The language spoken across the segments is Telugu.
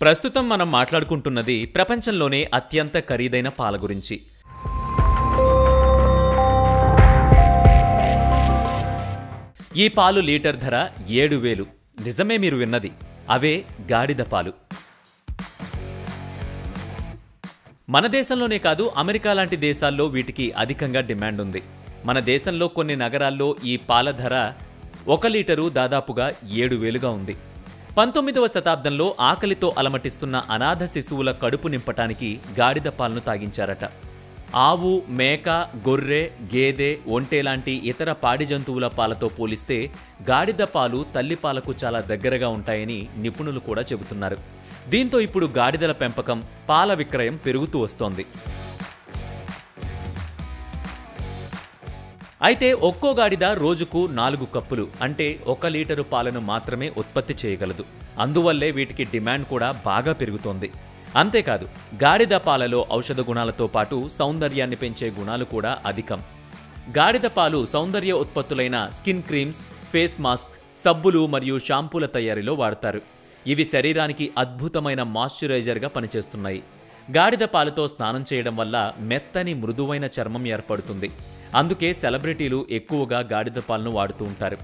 ప్రస్తుతం మనం మాట్లాడుకుంటున్నది ప్రపంచంలోనే అత్యంత ఖరీదైన పాల గురించి ఈ పాలు లీటర్ ధర ఏడు వేలు నిజమే మీరు విన్నది అవే గాడిద పాలు మన దేశంలోనే కాదు అమెరికా లాంటి దేశాల్లో వీటికి అధికంగా డిమాండ్ ఉంది మన దేశంలో కొన్ని నగరాల్లో ఈ పాల ధర ఒక లీటరు దాదాపుగా ఏడు వేలుగా ఉంది పంతొమ్మిదవ శతాబ్దంలో ఆకలితో అలమటిస్తున్న అనాథ శిశువుల కడుపు నింపటానికి గాడిద పాలను తాగించారట ఆవు మేక గొర్రె గేదె ఒంటె లాంటి ఇతర పాడి జంతువుల పాలతో పోలిస్తే గాడిద పాలు తల్లి పాలకు చాలా దగ్గరగా ఉంటాయని నిపుణులు కూడా చెబుతున్నారు దీంతో ఇప్పుడు గాడిదల పెంపకం పాల విక్రయం పెరుగుతూ వస్తోంది అయితే ఒక్కో గాడిద రోజుకు నాలుగు కప్పులు అంటే ఒక లీటరు పాలను మాత్రమే ఉత్పత్తి చేయగలదు అందువల్లే వీటికి డిమాండ్ కూడా బాగా పెరుగుతోంది అంతేకాదు గాడిద పాలలో ఔషధ గుణాలతో పాటు సౌందర్యాన్ని పెంచే గుణాలు కూడా అధికం గాడిద పాలు సౌందర్య ఉత్పత్తులైన స్కిన్ క్రీమ్స్ ఫేస్ మాస్క్ సబ్బులు మరియు షాంపూల తయారీలో వాడతారు ఇవి శరీరానికి అద్భుతమైన మాయిశ్చరైజర్గా పనిచేస్తున్నాయి గాడిద పాలతో స్నానం చేయడం వల్ల మెత్తని మృదువైన చర్మం ఏర్పడుతుంది అందుకే సెలబ్రిటీలు ఎక్కువగా గాడిద పాలను వాడుతూ ఉంటారు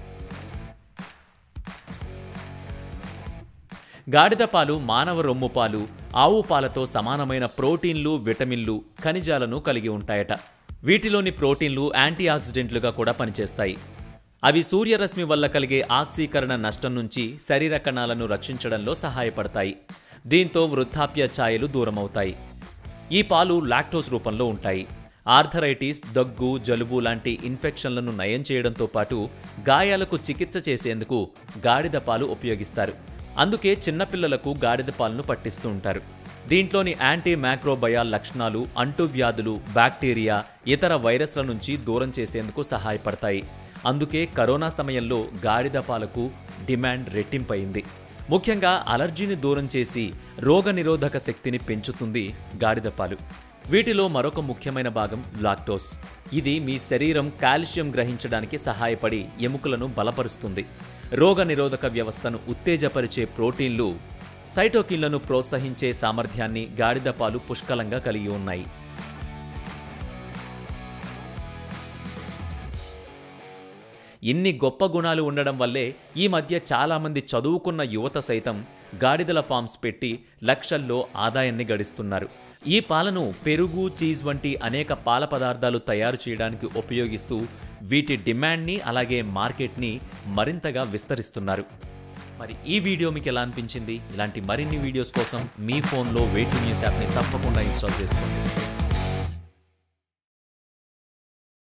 గాడిద పాలు మానవ రొమ్ము పాలు ఆవు పాలతో సమానమైన ప్రోటీన్లు విటమిన్లు ఖనిజాలను కలిగి ఉంటాయట వీటిలోని ప్రోటీన్లు యాంటీ ఆక్సిడెంట్లుగా కూడా పనిచేస్తాయి అవి సూర్యరశ్మి వల్ల కలిగే ఆక్సీకరణ నష్టం నుంచి శరీర కణాలను రక్షించడంలో సహాయపడతాయి దీంతో వృద్ధాప్య ఛాయలు దూరమవుతాయి ఈ పాలు లాక్టోస్ రూపంలో ఉంటాయి ఆర్థరైటిస్ దగ్గు జలుబు లాంటి ఇన్ఫెక్షన్లను నయం చేయడంతో పాటు గాయాలకు చికిత్స చేసేందుకు గాడిద పాలు ఉపయోగిస్తారు అందుకే చిన్నపిల్లలకు గాడిద పాలను పట్టిస్తూ ఉంటారు దీంట్లోని యాంటీ మ్యాక్రోబయాల్ లక్షణాలు అంటువ్యాధులు బ్యాక్టీరియా ఇతర వైరస్ల నుంచి దూరం చేసేందుకు సహాయపడతాయి అందుకే కరోనా సమయంలో గాడిద పాలకు డిమాండ్ రెట్టింపయింది ముఖ్యంగా అలర్జీని దూరం చేసి రోగనిరోధక శక్తిని పెంచుతుంది గాడిద పాలు వీటిలో మరొక ముఖ్యమైన భాగం లాక్టోస్ ఇది మీ శరీరం కాల్షియం గ్రహించడానికి సహాయపడి ఎముకలను బలపరుస్తుంది రోగనిరోధక వ్యవస్థను ఉత్తేజపరిచే ప్రోటీన్లు సైటోకిన్లను ప్రోత్సహించే సామర్థ్యాన్ని గాడిద పాలు పుష్కలంగా కలిగి ఉన్నాయి ఇన్ని గొప్ప గుణాలు ఉండడం వల్లే ఈ మధ్య చాలామంది చదువుకున్న యువత సైతం గాడిదల ఫార్మ్స్ పెట్టి లక్షల్లో ఆదాయాన్ని గడిస్తున్నారు ఈ పాలను పెరుగు చీజ్ వంటి అనేక పాల పదార్థాలు తయారు చేయడానికి ఉపయోగిస్తూ వీటి డిమాండ్ని అలాగే మార్కెట్ని మరింతగా విస్తరిస్తున్నారు మరి ఈ వీడియో మీకు ఎలా అనిపించింది ఇలాంటి మరిన్ని వీడియోస్ కోసం మీ ఫోన్లో వెయిట్ న్యూస్ యాప్ని తప్పకుండా ఇన్స్టాల్ చేసుకోండి